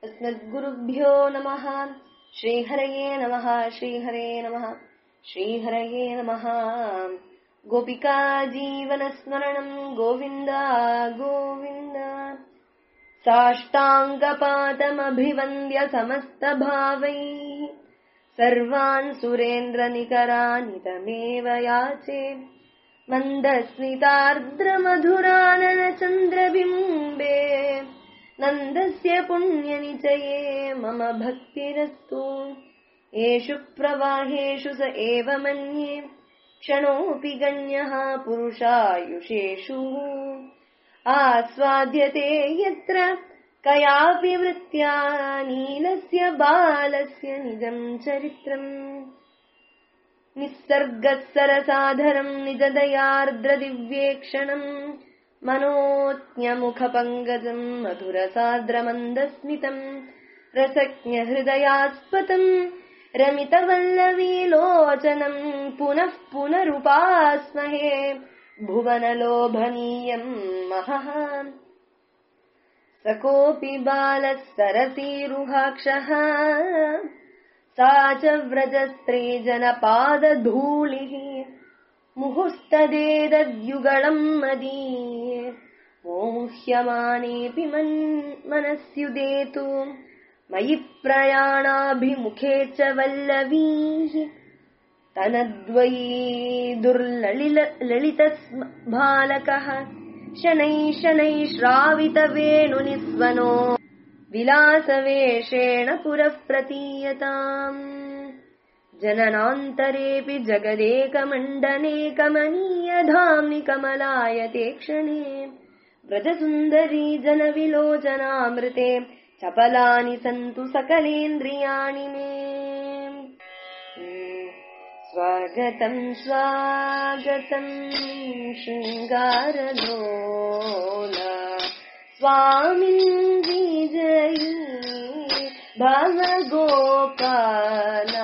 अस्मद्गुरुभ्यो नमः श्रीहरये नमः श्रीहरे नमः श्रीहरये नमः गोपिका जीवनस्मरणम् गोविन्द गोविन्द साष्टाङ्गपातमभिवन्द्य समस्तभावैः सर्वान् सुरेन्द्रनिकरानि तमेव याचे मन्दस्मितार्द्रमधुराननचन्द्रबिम्बे नन्दस्य पुण्यनिचये मम भक्तिरस्तु येषु प्रवाहेषु स एव मन्ये क्षणोऽपि गण्यः पुरुषायुषेषु आस्वाद्यते यत्र कयापि वृत्त्या नीलस्य बालस्य निजम् चरित्रम् निःसर्गसरसाधरम् निजदयार्द्रदिव्येक्षणम् मनोज्ञमुखपङ्कजम् मधुरसाद्रमन्दस्मितम् रसज्ञहृदयास्पदम् रमितवल्लवीलोचनम् पुनः पुनरुपास्महे भुवनलोभनीयम् महः स कोऽपि बालः सरसीरुहाक्षः सा च व्रजस्त्रीजनपादधूलिः मुहुस्तदेदद्युगलम् मदीये मोमुह्यमानेऽपि मन् मनस्युदेतु मयि प्रयाणाभिमुखे च वल्लवीः तनद्वयी दुर्ललिल ललितस्म बालकः शनैः शनैः श्रावितवेणुनिस्वनो विलासवेषेण पुरः प्रतीयताम् जननान्तरेऽपि जगदेकमण्डने कमनीयधाम्नि कमलायते क्षणे व्रजसुन्दरी जनविलोचनामृते चपलानि सन्तु सकलेन्द्रियाणि मे स्वागतम् स्वागतम् शृङ्गारलोला स्वामिन् विजयी भवगोपाला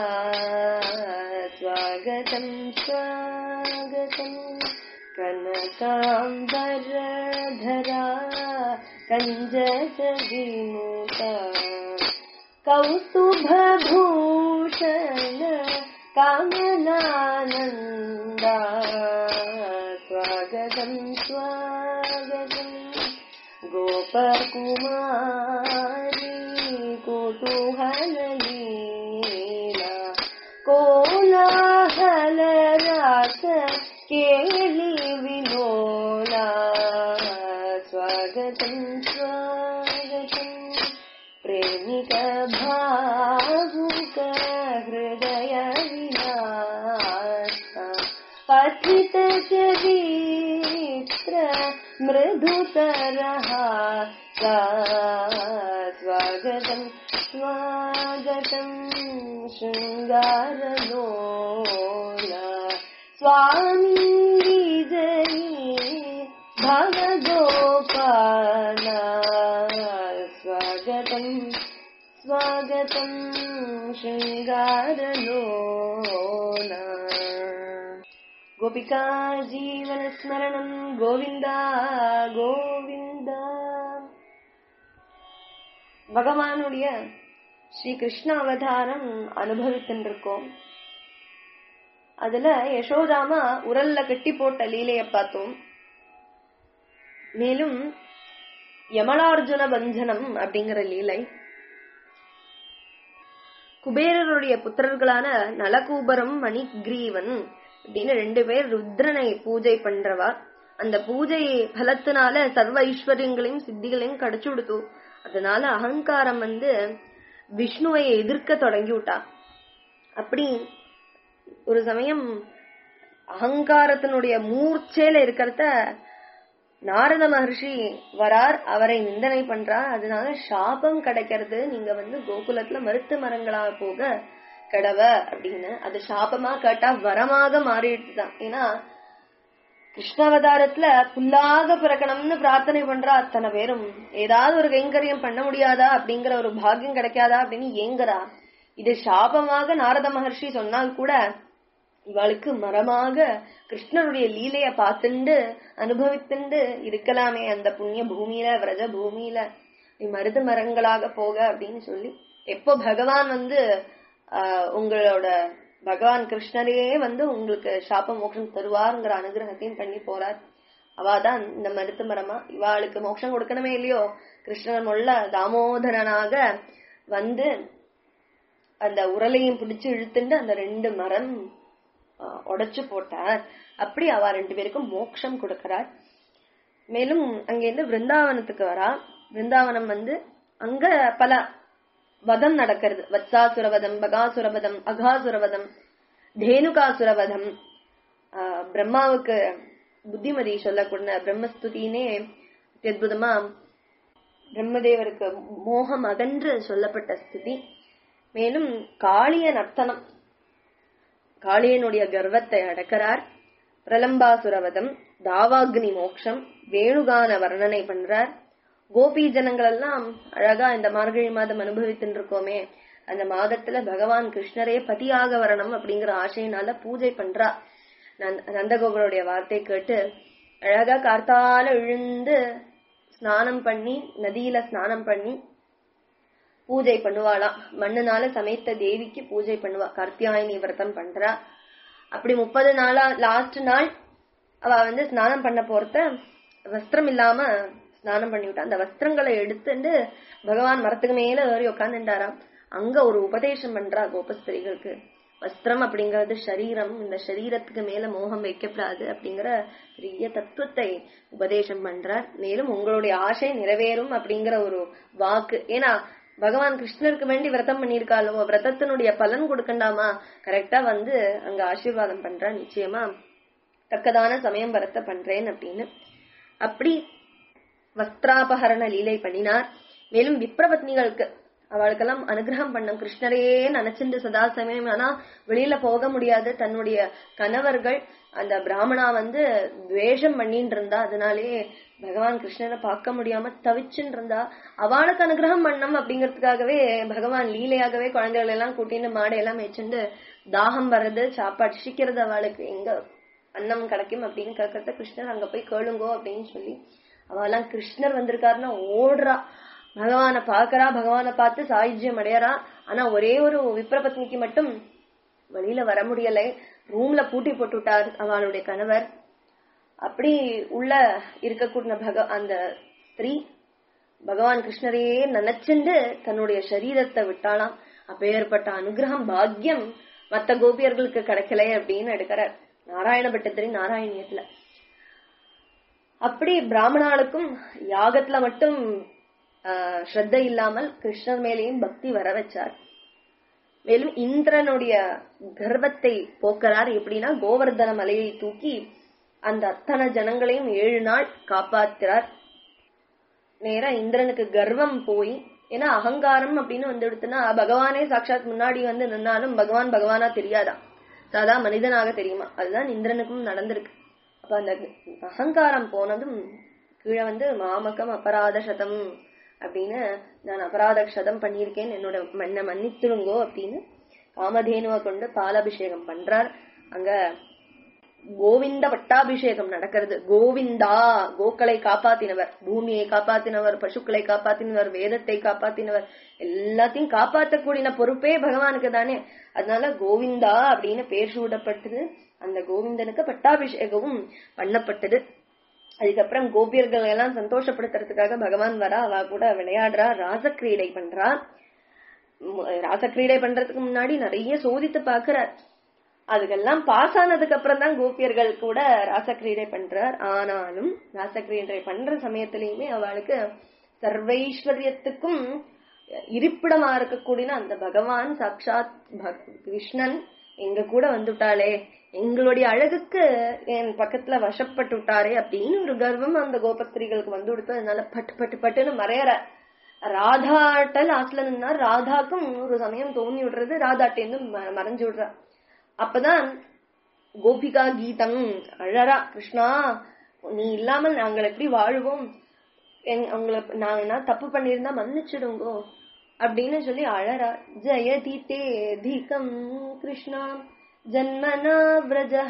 स्वागतम् स्वागतम् कनकाम्बरधरा कञ्जसविमुता कौस्तुभभूषण कामनानन्दा स्वागतम् स्वागतम् गोपकुमारी कुतूहललीला कोलाहलरास केळि विलोला स्वागतम् स्वागतम् प्रेमिक भावुक हृदय विलासा पठित चरित्र मृदुतरः स्वागतम् स्वागतम् शृङ्गारलोला स्वामी विजयी भवगोपाला स्वागतम् स्वागतम् शृङ्गारलोला गोपिका जीवनस्मरणम् கோவிந்தா கோவிந்தா பகவானுடைய ஸ்ரீ கிருஷ்ண அவதாரம் அனுபவித்துருக்கோம் அதுல யசோதாமா உரல்ல கட்டி போட்ட லீலைய பார்த்தோம் மேலும் யமனார்ஜுன பஞ்சனம் அப்படிங்கிற லீலை குபேரருடைய புத்திரர்களான நலகூபரம் மணிக்ரீவன் அப்படின்னு ரெண்டு பேர் ருத்ரனை பூஜை பண்றவா அந்த பூஜை பலத்தினால சர்வ ஐஸ்வர்யங்களையும் சித்திகளையும் கிடைச்சு கொடுத்து அதனால அகங்காரம் வந்து விஷ்ணுவை எதிர்க்க தொடங்கி விட்டா அப்படி ஒரு சமயம் அகங்காரத்தினுடைய மூர்ச்சையில இருக்கிறத நாரத மகர்ஷி வரார் அவரை நிந்தனை பண்றார் அதனால சாபம் கிடைக்கிறது நீங்க வந்து கோகுலத்துல மருத்து மரங்களா போக கடவ அப்படின்னு அது சாபமா கேட்டா வரமாக மாறிடுச்சுதான் ஏன்னா கிருஷ்ணாவதாரத்துல புல்லாக பிறக்கணும்னு பிரார்த்தனை பண்றா அத்தனை பேரும் ஏதாவது ஒரு கைங்கரியம் பண்ண முடியாதா அப்படிங்கிற ஒரு பாக்கியம் கிடைக்காதா அப்படின்னு ஏங்குறா இது சாபமாக நாரத மகர்ஷி சொன்னால் கூட இவளுக்கு மரமாக கிருஷ்ணருடைய லீலைய பார்த்துண்டு அனுபவித்துண்டு இருக்கலாமே அந்த புண்ணிய பூமியில விரஜ பூமியில நீ மருது மரங்களாக போக அப்படின்னு சொல்லி எப்போ பகவான் வந்து ஆஹ், உங்களோட பகவான் கிருஷ்ணரே வந்து உங்களுக்கு சாப மோட்சம் தருவாருங்கிற அனுகிரகத்தையும் பண்ணி போறார் அவாதான் இந்த மருத்து மரமா இவாளுக்கு மோட்சம் கொடுக்கணுமே இல்லையோ கிருஷ்ணர் முள்ள தாமோதரனாக வந்து அந்த உரலையும் பிடிச்சு இழுத்துண்டு அந்த ரெண்டு மரம் ஆஹ், உடைச்சு போட்டார் அப்படி அவ ரெண்டு பேருக்கும் மோட்சம் கொடுக்கிறார் மேலும் அங்கிருந்து விருந்தாவனத்துக்கு வரா விருந்தாவனம் வந்து அங்க பல வதம் நடக்கிறது வத்சாசுரவதம் பகாசுரவதம் அகாசுரவதம் தேனுகாசுரவதம் ஆஹ், பிரம்மாவுக்கு புத்திமதி சொல்லக்கூடிய பிரம்மஸ்துதினே அத்புதமா பிரம்மதேவருக்கு மோகம் அகன்று சொல்லப்பட்ட ஸ்துதி மேலும் காளிய நர்த்தனம் காளியனுடைய கர்வத்தை அடக்கிறார் பிரலம்பாசுரவதம் தாவாக்னி மோக்ஷம் வேணுகான வர்ணனை பண்றார் கோபி ஜனங்கள் எல்லாம் அழகா இந்த மார்கழி மாதம் அனுபவித்துட்டு இருக்கோமே அந்த மாதத்துல பகவான் கிருஷ்ணரே பதியாக வரணும் அப்படிங்கிற ஆசையினால பூஜை பண்றா நந்த- நந்தகோபுருடைய வார்த்தை கேட்டு அழகா கார்த்தால விழுந்து ஸ்நானம் பண்ணி நதியில ஸ்நானம் பண்ணி பூஜை பண்ணுவாளாம் மண்ணுனால சமைத்த தேவிக்கு பூஜை பண்ணுவா கார்த்தியாயினி விரதம் பண்றா அப்படி முப்பது நாளா லாஸ்ட் நாள் அவ வந்து ஸ்நானம் பண்ண போறத வஸ்திரம் இல்லாம ஸ்நானம் பண்ணிவிட்டா அந்த வஸ்திரங்களை எடுத்துட்டு பகவான் மரத்துக்கு மேல ஏறி உட்காந்துட்டாராம் அங்க ஒரு உபதேசம் பண்றா கோபஸ்திரிகளுக்கு வஸ்திரம் அப்படிங்கறது சரீரம் இந்த சரீரத்துக்கு மேல மோகம் வைக்கப்படாது அப்படிங்கிற பெரிய தத்துவத்தை உபதேசம் பண்றார் மேலும் உங்களுடைய ஆசை நிறைவேறும் அப்படிங்கிற ஒரு வாக்கு ஏன்னா பகவான் கிருஷ்ணருக்கு வேண்டி விரதம் பண்ணியிருக்காளோ விரதத்தினுடைய பலன் கொடுக்கண்டாமா கரெக்டா வந்து அங்க ஆசீர்வாதம் பண்றா நிச்சயமா தக்கதான சமயம் வரத்த பண்றேன் அப்படின்னு அப்படி வஸ்திராபகரண லீலை பண்ணினார் மேலும் விப்ரபத்னிகளுக்கு அவளுக்கெல்லாம் அனுகிரகம் பண்ணும் கிருஷ்ணரையே நினைச்சிட்டு சதா சமயம் ஆனா வெளியில போக முடியாது தன்னுடைய கணவர்கள் அந்த பிராமணா வந்து துவேஷம் பண்ணிட்டு இருந்தா அதனாலேயே பகவான் கிருஷ்ணரை பார்க்க முடியாம தவிச்சுட்டு இருந்தா அவளுக்கு அனுகிரகம் பண்ணணும் அப்படிங்கறதுக்காகவே பகவான் லீலையாகவே குழந்தைகள் எல்லாம் கூட்டிட்டு மாடை எல்லாம் மேய்ச்சிண்டு தாகம் வர்றது சாப்பாடு சிக்கிறது அவளுக்கு எங்க அன்னம் கிடைக்கும் அப்படின்னு கேட்கறத கிருஷ்ணர் அங்க போய் கேளுங்கோ அப்படின்னு சொல்லி அவெல்லாம் கிருஷ்ணர் வந்திருக்காருன்னா ஓடுறா பகவானை பாக்குறா பகவானை பார்த்து சாயுஜ்யம் அடையறா ஆனா ஒரே ஒரு விப்ரபத்னிக்கு மட்டும் வெளியில வர முடியலை ரூம்ல பூட்டி போட்டு விட்டார் அவளுடைய கணவர் அப்படி உள்ள இருக்கக்கூடிய பக அந்த ஸ்திரீ பகவான் கிருஷ்ணரையே நினைச்சுண்டு தன்னுடைய சரீரத்தை விட்டாளாம் அப்பேற்பட்ட அனுகிரகம் பாக்கியம் மத்த கோபியர்களுக்கு கிடைக்கல அப்படின்னு எடுக்கிறார் நாராயண பட்டத்திரி நாராயணியத்துல அப்படி பிராமணாளுக்கும் யாகத்துல மட்டும் ஆஹ், ஸ்ரத்த இல்லாமல் கிருஷ்ணர் மேலேயும் பக்தி வர வச்சார் மேலும் இந்திரனுடைய கர்வத்தை போக்குறார் எப்படின்னா கோவர்தன மலையை தூக்கி அந்த அத்தனை ஜனங்களையும் ஏழு நாள் காப்பாத்துறார் நேரா இந்திரனுக்கு கர்வம் போய் ஏன்னா அகங்காரம் அப்படின்னு வந்து எடுத்துனா பகவானே சாட்சாத் முன்னாடி வந்து நின்னாலும் பகவான் பகவானா தெரியாதா சாதா மனிதனாக தெரியுமா அதுதான் இந்திரனுக்கும் நடந்திருக்கு அப்ப அந்த அகங்காரம் போனதும் கீழே வந்து மாமகம் அபராத சதம் அப்படின்னு நான் அபராத சதம் பண்ணியிருக்கேன் என்னோட மண்ணை மன்னித்துருங்கோ அப்படின்னு காமதேனுவை கொண்டு பாலாபிஷேகம் பண்றார் அங்க கோவிந்த பட்டாபிஷேகம் நடக்கிறது கோவிந்தா கோக்களை காப்பாத்தினவர் பூமியை காப்பாத்தினவர் பசுக்களை காப்பாத்தினவர் வேதத்தை காப்பாத்தினவர் எல்லாத்தையும் காப்பாற்றக்கூடிய பொறுப்பே பகவானுக்கு தானே அதனால கோவிந்தா அப்படின்னு பேர் சூடப்பட்டது அந்த கோவிந்தனுக்கு பட்டாபிஷேகமும் பண்ணப்பட்டது அதுக்கப்புறம் கோபியர்கள் எல்லாம் சந்தோஷப்படுத்துறதுக்காக பகவான் வரா அவ கூட விளையாடுறா ராசக்கிரீடை பண்றா ம், ராசக்கிரீடை பண்றதுக்கு முன்னாடி நிறைய சோதித்து பாக்குறார் அதுக்கெல்லாம் பாஸ் ஆனதுக்கு அப்புறம் தான் கோபியர்கள் கூட ராசக்கிரீடை பண்றார் ஆனாலும் ராசக்கிரீடை பண்ற சமயத்திலயுமே அவளுக்கு சர்வைஸ்வரியத்துக்கும் இருப்பிடமா இருக்கக்கூடிய அந்த பகவான் சாட்சாத் பக்- கிருஷ்ணன் எங்க கூட வந்துட்டாளே எங்களுடைய அழகுக்கு என் பக்கத்துல வசப்பட்டு விட்டாரே அப்படின்னு ஒரு கர்வம் அந்த கோபஸ்திரிகளுக்கு வந்து கொடுத்து அதனால பட்டு பட்டு பட்டுன்னு மறையற ராதாட்ட லாஸ்ட்ல நின்னா ராதாக்கும் ஒரு சமயம் தோணி விடுறது ராதாட்டேந்து ம- மறைஞ்சு விடுறா அப்பதான் கோபிகா கீதம் அழறா கிருஷ்ணா நீ இல்லாமல் நாங்கள் எப்படி வாழுவோம் எங்- உங்களை நான் என்ன தப்பு பண்ணியிருந்தா மன்னிச்சிடுங்கோ அப்படின்னு சொல்லி அழறா ஜெயதி தே தீகம் கிருஷ்ணா ஜன்மனா விரஜः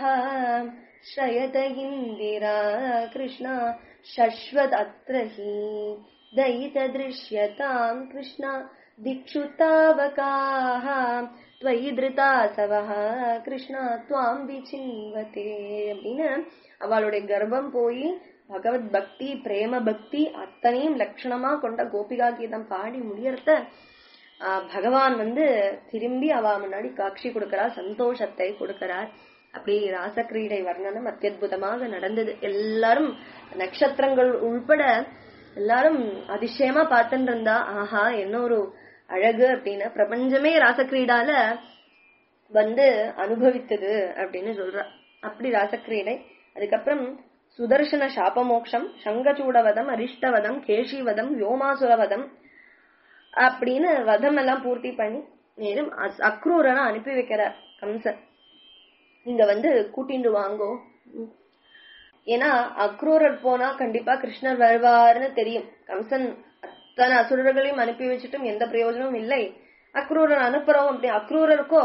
ஸ்ரயத இந்திரா கிருஷ்ணா சஸ்வத் அத்ர ஹி दयितदृश्यताम् कृष्णा दिक्षु तावकाः त्वयि धृतासवः கிருஷ்ணா துவாம் விசின்வதே அப்படின்னு அவளுடைய கர்ப்பம் போய் பகவத் பக்தி பிரேம பக்தி அத்தனையும் லட்சணமா கொண்ட கோபிகா கீதம் பாடி முடியறத ஆஹ் பகவான் வந்து திரும்பி அவ முன்னாடி காட்சி கொடுக்கிறார் சந்தோஷத்தை கொடுக்கிறார் அப்படி ராசக்கிரீடை வர்ணனம் அத்தியுதமாக நடந்தது எல்லாரும் நட்சத்திரங்கள் உள்பட எல்லாரும் அதிசயமா பார்த்துட்டு இருந்தா ஆஹா என்ன ஒரு அழகு அப்படின்னு பிரபஞ்சமே ராசக்கிரீடால வந்து அனுபவித்தது அப்படின்னு சொல்றா அப்படி ராசக்கிரீடை அதுக்கப்புறம் சுதர்சன சாபமோக்ஷம் சங்கச்சூடவதம் அரிஷ்டவதம் கேஷிவதம் யோமாசுரவதம் அப்படின்னு வதம் எல்லாம் பூர்த்தி பண்ணி நேரம் அஸ்- அக்ரூரனை அனுப்பி வைக்கிறார் கம்சன் நீங்க வந்து கூட்டிண்டு வாங்கோ ம். ஏன்னா அக்ரூரர் போனா கண்டிப்பா கிருஷ்ணர் வருவார்னு தெரியும் கம்சன் அத்தனை அசுரர்களையும் அனுப்பி வச்சுட்டும் எந்த பிரயோஜனமும் இல்லை அக்ரூரர் அனுப்புறோம் அப்படி அக்ரூரருக்கோ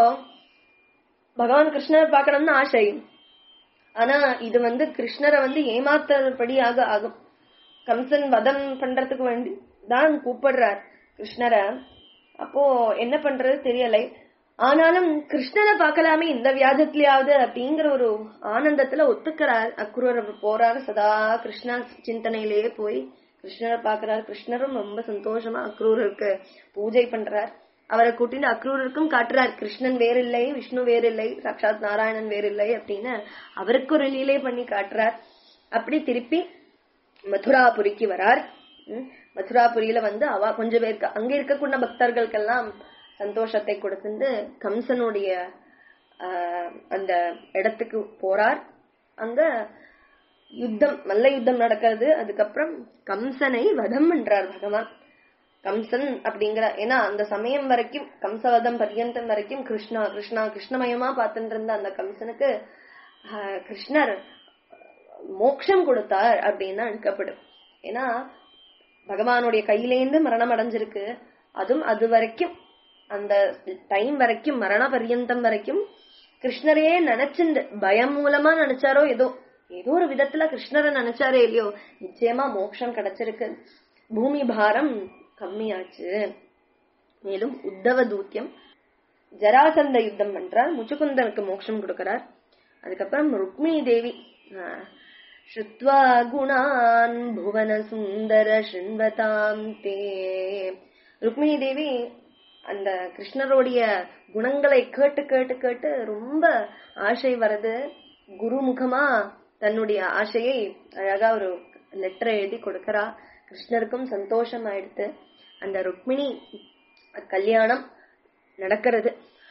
பகவான் கிருஷ்ணர் பார்க்கணும்னு ஆசை ஆனா இது வந்து கிருஷ்ணரை வந்து ஏமாத்தபடியாக ஆகும் கம்சன் வதம் பண்றதுக்கு வேண்டி தான் கூப்பிடுறார் கிருஷ்ணரை அப்போ என்ன பண்றது தெரியலை ஆனாலும் கிருஷ்ணரை பார்க்கலாமே இந்த வியாஜத்திலேயாவது அப்படிங்கிற ஒரு ஆனந்தத்துல ஒத்துக்கிறார் அக்ரூர் போறாரு சதா கிருஷ்ணா சிந்தனையிலேயே போய் கிருஷ்ணரை பார்க்கறார் கிருஷ்ணரும் ரொம்ப சந்தோஷமா அக்ரூருக்கு பூஜை பண்றார் அவரை கூட்டிட்டு அக்ரூருக்கும் காட்டுறார் கிருஷ்ணன் வேறில்லை விஷ்ணு வேறில்லை சாட்சாத் நாராயணன் வேறில்லை அப்படின்னு அவருக்கு ஒரு லீலை பண்ணி காட்டுறார் அப்படி திருப்பி மதுராபுரிக்கு வரார் ம், மதுராபுரியில வந்து அவ கொஞ்சம் பேருக்கு அங்க இருக்கக்கூடிய பக்தர்களுக்கெல்லாம் சந்தோஷத்தை கொடுத்துட்டு கம்சனுடைய ஆஹ், அந்த இடத்துக்கு போறார் அங்க யுத்தம் மல்ல யுத்தம் நடக்கிறது அதுக்கப்புறம் கம்சனை வதம் பண்றார் பகவான் கம்சன் அப்படிங்கிற ஏன்னா அந்த சமயம் வரைக்கும் கம்சவதம் பர்யந்தம் வரைக்கும் கிருஷ்ணா கிருஷ்ணா கிருஷ்ணமயமா பார்த்துட்டு இருந்த அந்த கம்சனுக்கு ஆஹ், கிருஷ்ணர் மோட்சம் கொடுத்தார் அப்படின்னு தான் அழைக்கப்படும் ஏன்னா பகவானுடைய கையிலேந்து மரணம் அடைஞ்சிருக்கு அதுவும் அது வரைக்கும் அந்த டைம் வரைக்கும் மரண பர்யந்தம் வரைக்கும் கிருஷ்ணரையே நினைச்சுண்டு பயம் மூலமா நினைச்சாரோ ஏதோ ஏதோ ஒரு விதத்துல கிருஷ்ணரை நினைச்சாரே இல்லையோ நிச்சயமா மோட்சம் கிடைச்சிருக்கு பூமி பாரம் கம்மியாச்சு மேலும் உத்தவ தூத்தியம் ஜராசந்த யுத்தம் பண்றார் முச்சுக்குந்தனுக்கு மோட்சம் கொடுக்கிறார் அதுக்கப்புறம் ருக்மிணி தேவி ஆஹ், ஸ்ருத்வா குணான் புவன சுந்தர ஸ்ருண்வதாம் தே ருக்மிணி தேவி அந்த கிருஷ்ணருடைய குணங்களை கேட்டு கேட்டு கேட்டு ரொம்ப ஆசை வருது குரு முகமா தன்னுடைய ஆசையை அழகா ஒரு லெட்டர் எழுதி கொடுக்கறா கிருஷ்ணருக்கும் சந்தோஷம் ஆயிடுத்து அந்த ருக்மிணி கல்யாணம் நடக்கிறது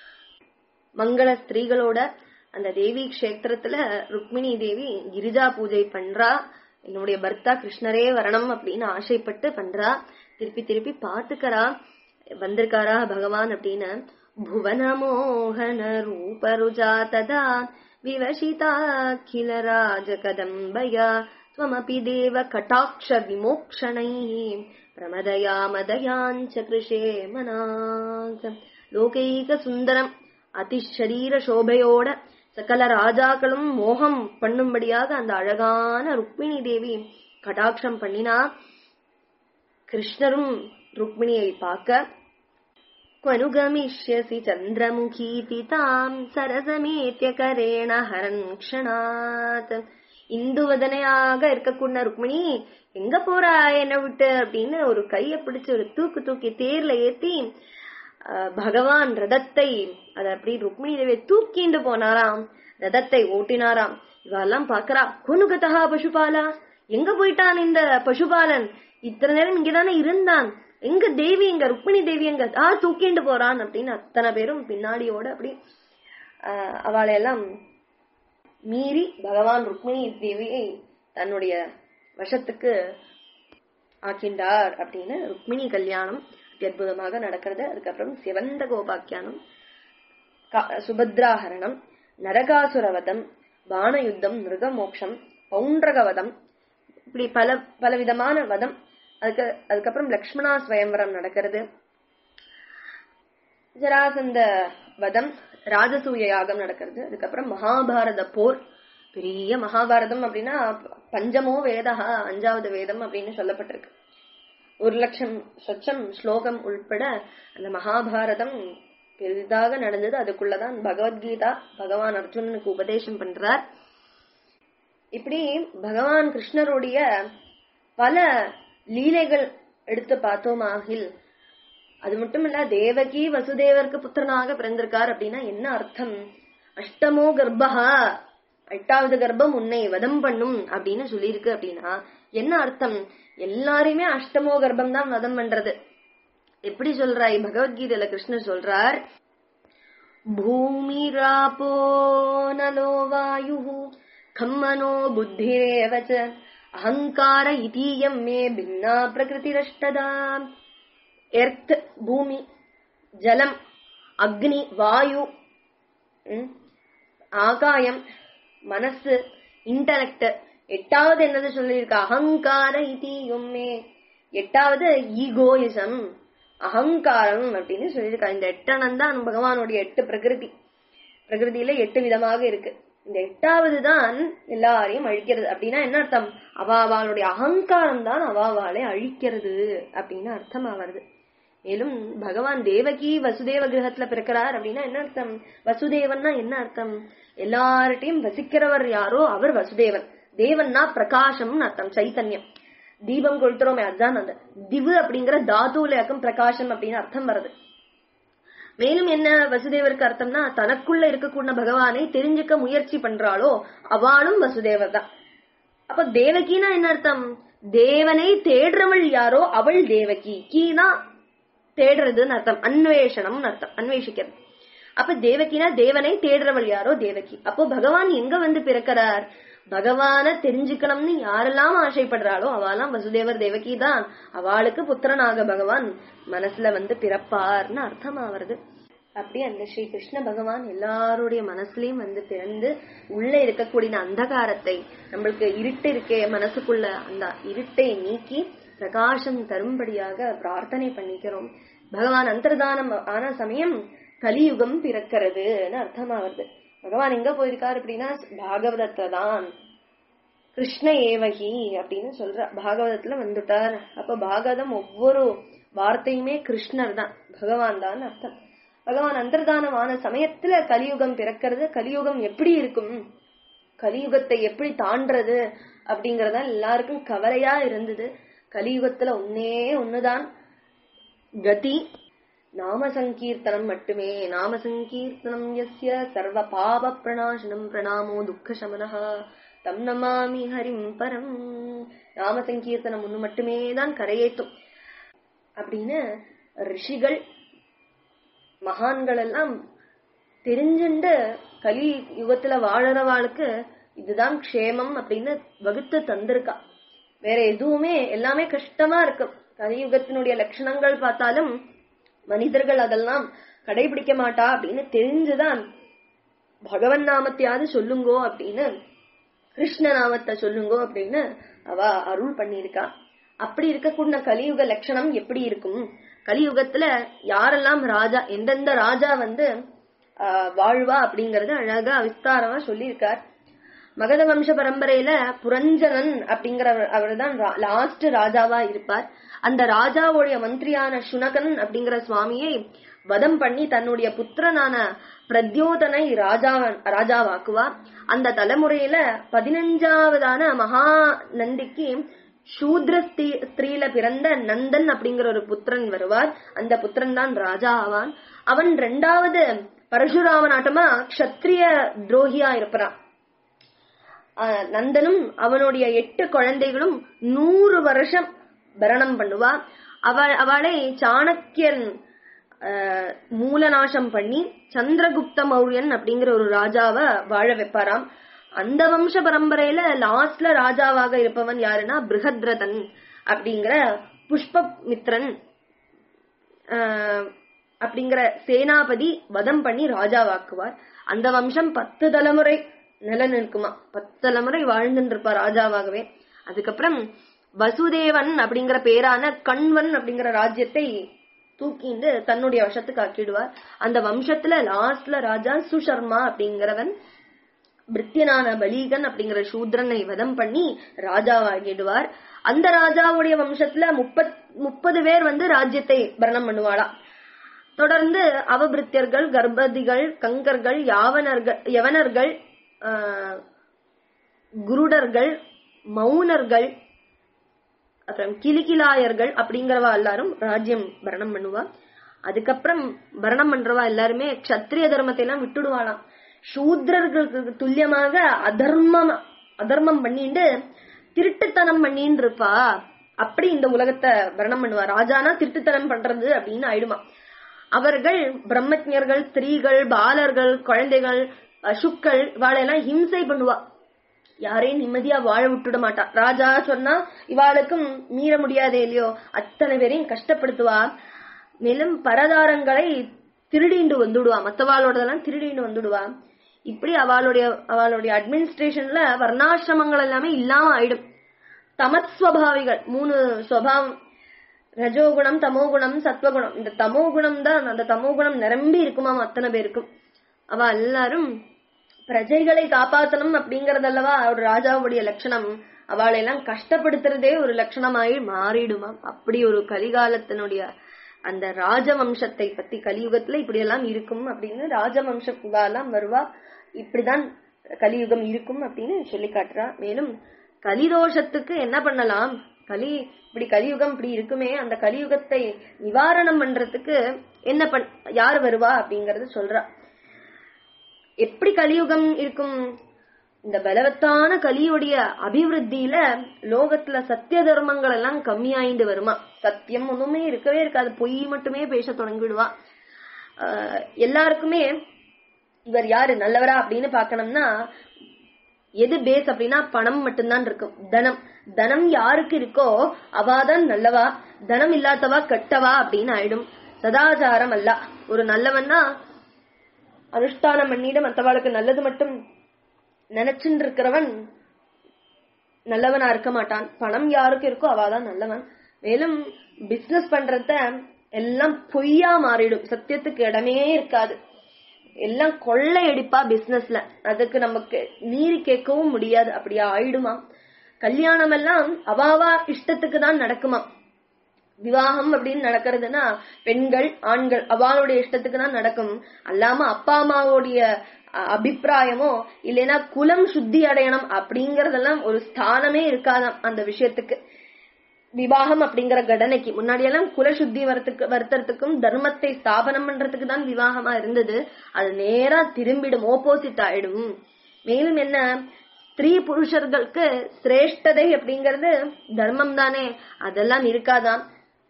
மங்கள ஸ்திரீகளோட அந்த தேவி கஷேத்திரத்துல ருக்மிணி தேவி கிரிஜா பூஜை பண்றா என்னுடைய பர்த்தா கிருஷ்ணரே வரணும் அப்படின்னு ஆசைப்பட்டு பண்றா திருப்பி திருப்பி பாத்துக்கறா வந்திருக்காரா பகவான் அப்படின்னு புவன மோகன ரூபருஜா ததா விவசிதாக்கில ராஜ கதம்பயா त्वमपि देव कटाक्ष विमोक्षणैः प्रमदयामदयाञ्च कृषे मनाग லோகைக சுந்தரம் அதிஷரீர சோபையோட சகல ராஜாக்களும் மோகம் பண்ணும்படியாக அந்த அழகான ருக்மிணி தேவி கடாட்சம் பண்ணினா கிருஷ்ணரும் ருக்மிணியை பார்க்க क्वनुगमिष्यसि चन्द्रमुखीति ताम् सरसमेत्य करेण हरन् क्षणात् இந்துவதனையாக இருக்கக்கூடிய ருக்மிணி எங்க போறா என்ன விட்டு அப்படின்னு ஒரு கைய பிடிச்சு ஒரு தூக்கு தூக்கி தேர்ல ஏத்தி அஹ், பகவான் ரதத்தை அத அப்படி ருக்மிணி தேவியை தூக்கிண்டு போனாராம் ரதத்தை ஓட்டினாராம் இவெல்லாம் பாக்குறா குனுகதா பசுபாலா எங்க போயிட்டான் இந்த பசுபாலன் இத்தனை நேரம் இங்கதானே இருந்தான் எங்க தேவி எங்க ருக்மிணி தேவி எங்க ஆ தூக்கிண்டு போறான் அப்படின்னு அத்தனை பேரும் பின்னாடியோட அப்படி ஆஹ், அவளை எல்லாம் மீறி பகவான் ருக்மிணி தேவியை தன்னுடைய வசத்துக்கு ஆக்கின்றார் அப்படின்னு ருக்மிணி கல்யாணம் அத்தியுதமாக நடக்கிறது அதுக்கப்புறம் சிவந்த கோபாக்கியானம் கா- சுபத்ராஹரணம் நரகாசுரவதம் பானயுத்தம் மிருகமோக்ஷம் பௌண்டரகவதம் இப்படி பல பல விதமான வதம் அதுக்கு அதுக்கப்புறம் லக்ஷ்மணா ஸ்வயம்வரம் நடக்கிறது ஜராசந்த வதம் ராஜசூய யாகம் நடக்கிறது அதுக்கப்புறம் மகாபாரத போர் பெரிய மகாபாரதம் அப்படின்னா பஞ்சமோ வேதா அஞ்சாவது வேதம் அப்படின்னு சொல்லப்பட்டிருக்கு ஒரு லட்சம் சொச்சம் ஸ்லோகம் உள்பட அந்த மகாபாரதம் பெரிதாக நடந்தது அதுக்குள்ளதான் பகவத்கீதா பகவான் அர்ஜுனனுக்கு உபதேசம் பண்றார் இப்படி பகவான் கிருஷ்ணருடைய பல லீலைகள் எடுத்து பார்த்தோமாகில் அது மட்டும் இல்ல தேவகி வசுதேவருக்கு புத்திரனாக பிறந்திருக்கார் அப்படின்னா என்ன அர்த்தம் அஷ்டமோ கர்ப்பஹா எட்டாவது கர்ப்பம் உன்னை வதம் பண்ணும் அப்படின்னு சொல்லியிருக்கு அப்படின்னா என்ன அர்த்தம் எல்லாரையுமே அஷ்டமோ கர்ப்பம் தான் வதம் பண்றது எப்படி சொல்றாய் பகவத்கீதையில கிருஷ்ணர் சொல்றார் பூமிராபோ நலோ வாயு கம்மனோ புத்திரேவ ச அகங்கார இதீயம் மே பின்னா பிரகிருதிரஷ்டதா எர்த் பூமி ஜலம் அக்னி வாயு ம், ஆகாயம் மனசு இன்டலெக்ட் எட்டாவது என்னது சொல்லியிருக்க அகங்கார இதீயம்மே எட்டாவது ஈகோயிசம் அகங்காரம் அப்படின்னு சொல்லியிருக்கா இந்த எட்டணம் தான் பகவானுடைய எட்டு பிரகிருதி பிரகிருதியில எட்டு விதமாக இருக்கு இந்த எட்டாவது தான் எல்லாரையும் அழிக்கிறது அப்படின்னா என்ன அர்த்தம் அவாவாளுடைய அகங்காரம் தான் அவாவாளை அழிக்கிறது அப்படின்னு அர்த்தமா வருது மேலும் பகவான் தேவகி வசுதேவ கிரகத்துல பிறக்கிறார் அப்படின்னா என்ன அர்த்தம் வசுதேவன்னா என்ன அர்த்தம் எல்லார்ட்டையும் வசிக்கிறவர் யாரோ அவர் வசுதேவன் தேவன்னா பிரகாசம்னு அர்த்தம் சைத்தன்யம் தீபம் கொளுத்துறோமே அதுதான் அந்த திவு அப்படிங்கிற தாதுலயாக்கும் பிரகாசம் அப்படின்னு அர்த்தம் வருது மேலும் என்ன வசுதேவருக்கு அர்த்தம்னா தனக்குள்ள இருக்கக்கூடிய பகவானை தெரிஞ்சுக்க முயற்சி பண்றாளோ அவளும் வசுதேவர் தான் அப்ப தேவகினா என்ன அர்த்தம் தேவனை தேடுறவள் யாரோ அவள் தேவகி கீனா தேடுறதுன்னு அர்த்தம் அன்வேஷணம்னு அர்த்தம் அன்வேஷிக்கிறது அப்ப தேவகினா தேவனை தேடுறவள் யாரோ தேவகி அப்போ பகவான் எங்க வந்து பிறக்கிறார் பகவான தெரிஞ்சுக்கணும்னு யாரெல்லாம் ஆசைப்படுறாளோ அவெல்லாம் வசுதேவர் தேவகி தான் அவளுக்கு புத்திரனாக பகவான் மனசுல வந்து பிறப்பார்னு அர்த்தமா வருது அப்படி அந்த ஸ்ரீ கிருஷ்ண பகவான் எல்லாருடைய மனசுலயும் வந்து பிறந்து உள்ள இருக்கக்கூடிய அந்தகாரத்தை நம்மளுக்கு இருட்டு இருக்கே மனசுக்குள்ள அந்த இருட்டை நீக்கி பிரகாசம் தரும்படியாக பிரார்த்தனை பண்ணிக்கிறோம் பகவான் அந்தர்தானம் ஆன சமயம் கலியுகம் பிறக்கிறதுன்னு அர்த்தமா வருது பகவான் எங்க போயிருக்காரு அப்படின்னா பாகவதத்தை தான் கிருஷ்ண ஏவகி அப்படின்னு சொல்ற பாகவதத்துல வந்துட்டார் அப்ப பாகவதம் ஒவ்வொரு வார்த்தையுமே கிருஷ்ணர் தான் பகவான் தான் அர்த்தம் பகவான் அந்தர்தானமான சமயத்துல கலியுகம் பிறக்கிறது கலியுகம் எப்படி இருக்கும் கலியுகத்தை எப்படி தாண்டறது அப்படிங்கறத எல்லாருக்கும் கவலையா இருந்தது கலியுகத்துல ஒன்னே ஒண்ணுதான் கதி நாம சங்கீர்த்தனம் மட்டுமே நாம சங்கீர்த்தனம் யஸ்ய சர்வ பாப பிரணாசனம் பிரணாமோ துக்க சமனஹா தம் நமாமி ஹரிம் பரம் நாம சங்கீர்த்தனம் ஒண்ணு மட்டுமே தான் கரையேத்தும் அப்படின்னு ரிஷிகள் மகான்கள் எல்லாம் தெரிஞ்சுண்டு கலி யுகத்துல வாழறவாளுக்கு இதுதான் க்ஷேமம் அப்படின்னு வகுத்து தந்திருக்கா வேற எதுவுமே எல்லாமே கஷ்டமா இருக்கும் கலியுகத்தினுடைய லட்சணங்கள் பார்த்தாலும் மனிதர்கள் அதெல்லாம் கடைபிடிக்க மாட்டா அப்படின்னு தெரிஞ்சுதான் பகவன் நாமத்தையாவது சொல்லுங்கோ அப்படின்னு கிருஷ்ண நாமத்தை சொல்லுங்கோ அப்படின்னு அவ அருள் பண்ணியிருக்கா அப்படி இருக்கக்கூடிய கலியுக லட்சணம் எப்படி இருக்கும் கலியுகத்துல யாரெல்லாம் ராஜா எந்தெந்த ராஜா வந்து ஆஹ், வாழ்வா அப்படிங்கறத அழகா விஸ்தாரமா சொல்லியிருக்கார் மகத வம்ச பரம்பரையில புரஞ்சனன் அப்படிங்கிறவர் அவர் தான் லாஸ்ட் ராஜாவா இருப்பார் அந்த ராஜாவுடைய மந்திரியான சுனகன் அப்படிங்கிற சுவாமியை வதம் பண்ணி தன்னுடைய புத்திரனான பிரத்யோதனை ராஜா ராஜாவாக்குவார் அந்த தலைமுறையில பதினஞ்சாவதான மகா நந்திக்கு சூத்ர ஸ்திரீ- ஸ்திரீல பிறந்த நந்தன் அப்படிங்கிற ஒரு புத்திரன் வருவார் அந்த புத்திரன் தான் ராஜா ஆவான் அவன் ரெண்டாவது பரசுராமன் ஆட்டமா க்ஷத்ரிய துரோகியா இருப்பான் ஆஹ் நந்தனும் அவனுடைய எட்டு குழந்தைகளும் நூறு வருஷம் பரணம் பண்ணுவா அவள் அவளை சாணக்கியன் ஆஹ் மூலநாசம் பண்ணி சந்திரகுப்த மௌரியன் அப்படிங்கிற ஒரு ராஜாவை வாழ வைப்பாராம் அந்த வம்ச பரம்பரையில லாஸ்ட்ல ராஜாவாக இருப்பவன் யாருன்னா பிருகத்ரதன் அப்படிங்கிற புஷ்பமித்ரன் ஆஹ் அப்படிங்கிற சேனாபதி வதம் பண்ணி ராஜாவாக்குவார் அந்த வம்சம் பத்து தலைமுறை நிலநிற்குமா பத்து தலைமுறை வாழ்ந்துட்டு இருப்பா ராஜாவாகவே அதுக்கப்புறம் வசுதேவன் அப்படிங்கிற பேரான கண்வன் அப்படிங்கிற ராஜ்யத்தை தூக்கிண்டு தன்னுடைய வசத்துக்கு ஆக்கிடுவார் அந்த வம்சத்துல லாஸ்ட்ல ராஜா சுஷர்மா அப்படிங்கிறவன் பிரித்தியனான பலீகன் அப்படிங்கிற சூத்ரனை வதம் பண்ணி ராஜாவாகிடுவார் அந்த ராஜாவுடைய வம்சத்துல முப்பத் முப்பது பேர் வந்து ராஜ்யத்தை பரணம் பண்ணுவாளா தொடர்ந்து அவபிருத்தியர்கள் கர்ப்பதிகள் கங்கர்கள் யாவனர்கள் யவனர்கள் ஆஹ், குருடர்கள் மௌனர்கள் அப்புறம் கிளிகிலாயர்கள் அப்படிங்கிறவா எல்லாரும் ராஜ்யம் பரணம் பண்ணுவா அதுக்கப்புறம் பரணம் பண்றவா எல்லாருமே க்ஷத்ரிய தர்மத்தை எல்லாம் விட்டுடுவாளாம் சூத்ரர்களுக்கு துல்லியமாக அதர்மம் அதர்மம் பண்ணிட்டு திருட்டுத்தனம் பண்ணின்னு இருப்பா அப்படி இந்த உலகத்தை பரணம் பண்ணுவா ராஜானா திருட்டுத்தனம் பண்றது அப்படின்னு ஆயிடுமா அவர்கள் பிரம்மஜர்கள் ஸ்திரீகள் பாலர்கள் குழந்தைகள் அசுக்கள் இவாளெல்லாம் ஹிம்சை பண்ணுவா யாரையும் நிம்மதியா வாழ விட்டுட மாட்டா ராஜா சொன்னா இவாளுக்கும் மீற முடியாதே இல்லையோ அத்தனை பேரையும் கஷ்டப்படுத்துவா மேலும் பரதாரங்களை திருடிண்டு வந்துடுவா மத்தவாளோடதெல்லாம் திருடிண்டு வந்துடுவா இப்படி அவளுடைய அவளுடைய அட்மினிஸ்ட்ரேஷன்ல வர்ணாசிரமங்கள் எல்லாமே இல்லாம ஆயிடும் தமத் ஸ்வபாவிகள் மூணு ஸ்வபாவம் ரஜோகுணம் தமோகுணம் சத்வகுணம் இந்த தமோகுணம் தான் அந்த தமோகுணம் நிரம்பி இருக்குமாம் அத்தனை பேருக்கும் அவ எல்லாரும் பிரஜைகளை காப்பாத்தணும் அப்படிங்கறதல்லவா ஒரு ராஜாவுடைய லட்சணம் அவளை எல்லாம் கஷ்டப்படுத்துறதே ஒரு லட்சணமாயி மாறிடுமாம் அப்படி ஒரு கலிகாலத்தினுடைய அந்த ராஜவம்சத்தை பத்தி கலியுகத்துல இப்படி எல்லாம் இருக்கும் அப்படின்னு ராஜவம்சம் வருவா இப்படிதான் கலியுகம் இருக்கும் அப்படின்னு சொல்லி காட்டுறா மேலும் கலிதோஷத்துக்கு என்ன பண்ணலாம் கலி இப்படி கலியுகம் இப்படி இருக்குமே அந்த கலியுகத்தை நிவாரணம் பண்றதுக்கு என்ன பண் யார் வருவா அப்படிங்கறது சொல்றா எப்படி கலியுகம் இருக்கும் இந்த பலவத்தான கலியுடைய அபிவிருத்தியில லோகத்துல சத்திய தர்மங்கள் எல்லாம் கம்மியாயிண்டு வருமா சத்தியம் ஒண்ணுமே இருக்கவே இருக்காது பொய் மட்டுமே பேச தொடங்கிடுவா ஆஹ் எல்லாருக்குமே இவர் யாரு நல்லவரா அப்படின்னு பாக்கணும்னா எது பேஸ் அப்படின்னா பணம் மட்டும்தான் இருக்கும் தனம் தனம் யாருக்கு இருக்கோ அவாதான் நல்லவா தனம் இல்லாதவா கெட்டவா அப்படின்னு ஆயிடும் சதாச்சாரம் அல்ல ஒரு நல்லவன்னா அனுஷ்டானம் பண்ணிட்டு மத்தவாளுக்கு நல்லது மட்டும் நினைச்சுட்டு இருக்கிறவன் நல்லவனா இருக்க மாட்டான் பணம் யாருக்கு இருக்கோ அவாதான் நல்லவன் மேலும் பிசினஸ் பண்றத எல்லாம் பொய்யா மாறிடும் சத்தியத்துக்கு இடமே இருக்காது எல்லாம் கொள்ளையடிப்பா பிசினஸ்ல அதுக்கு நமக்கு நீதி கேட்கவும் முடியாது அப்படியா ஆயிடுமா கல்யாணம் எல்லாம் அவாவா இஷ்டத்துக்கு தான் நடக்குமா விவாகம் அப்படின்னு நடக்கிறதுனா பெண்கள் ஆண்கள் அவளுடைய இஷ்டத்துக்கு தான் நடக்கும் அல்லாம அப்பா அம்மாவுடைய அஹ், அபிப்பிராயமோ இல்லைன்னா குலம் சுத்தி அடையணும் அப்படிங்கறதெல்லாம் ஒரு ஸ்தானமே இருக்காதாம் அந்த விஷயத்துக்கு விவாகம் அப்படிங்கிற கடனைக்கு முன்னாடி எல்லாம் குலசுத்தி வரத்துக்கு வருத்தறதுக்கும் தர்மத்தை ஸ்தாபனம் பண்றதுக்கு தான் விவாகமா இருந்தது அது நேரா திரும்பிடும் ஓப்போசிட் ஆயிடும் மேலும் என்ன ஸ்திரீ புருஷர்களுக்கு சிரேஷ்டதை அப்படிங்கறது தர்மம் தானே அதெல்லாம் இருக்காதான்